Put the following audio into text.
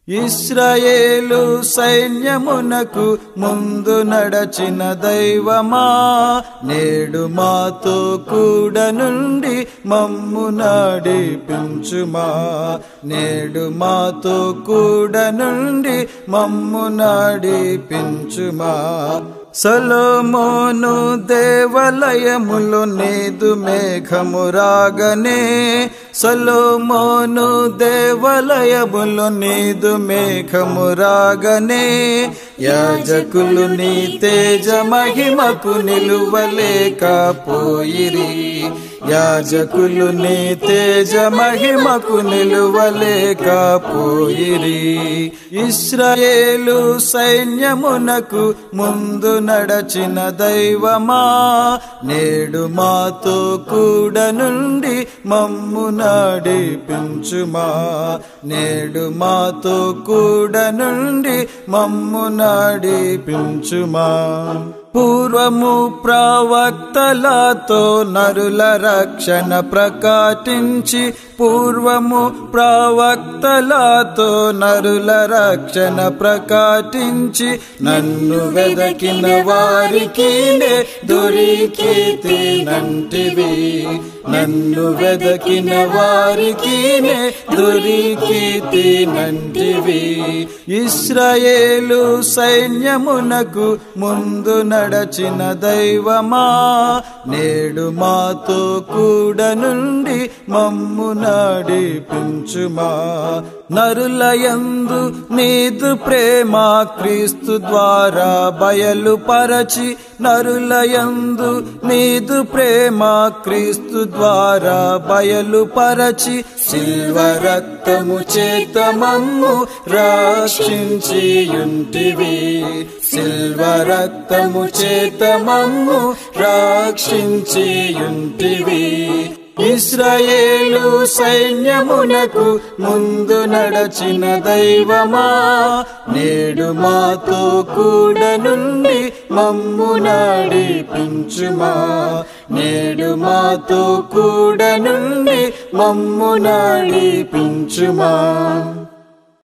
ఇస్రాయేలు సైన్యమునకు ముందు నడచిన దైవమా నేడు మాతో కూడా నుండి మమ్ము నడిపించుమా నేడు మాతో కూడా నుండి మమ్ము నడిపించుమా సొలొమోను దేవాలయములో నేదు మేఘము రాగనే సొలొమోను దేవాలయములో నీదు మేఘము రాగనే యాజకులు నీ తేజ మహిమకు నిలువలేకపోయిరి యాజకులు నీ తేజ మహిమకు నిలువలేకపోయిరి ఇస్రాయేలు సైన్యమునకు ముందు నడచిన దైవమా నేడు మాతో కూడా నుండి మమ్ము నడిపించుమా నేడు మాతో కూడా నుండి మమ్ము నడిపించుమా పూర్వము ప్రవక్తలతో నరుల రక్షణ ప్రకటించి పూర్వము ప్రవక్తలతో నరుల రక్షణ ప్రకటించి నన్ను వెదకిన వారికి దొరికి నంటివి నన్ను వెదకిన వారికి దొరికి నంటివి ఇస్రాయేలు సైన్యమునకు ముందు నడచిన దైవమా నేడు మాతో కూడా నుండి మమ్ము నడిపించుమా నరులయందు నీదు ప్రేమ క్రీస్తు ద్వారా బయలుపరచి నరులయందు నీదు ప్రేమ క్రీస్తు ద్వారా బయలుపరచి శిల్వ రక్తము చేత మమ్ము రక్షించియుంటివి శిల్వ రక్తము చేత మమ్ము రక్షించియుంటివి ఇస్రాయేలు సైన్యమునకు ముందు నడచిన దైవమా నేడు మాతో కూడా నుండి మమ్ము నడిపించుమా నేడు మాతో కూడా నుండి మమ్ము నడిపించుమా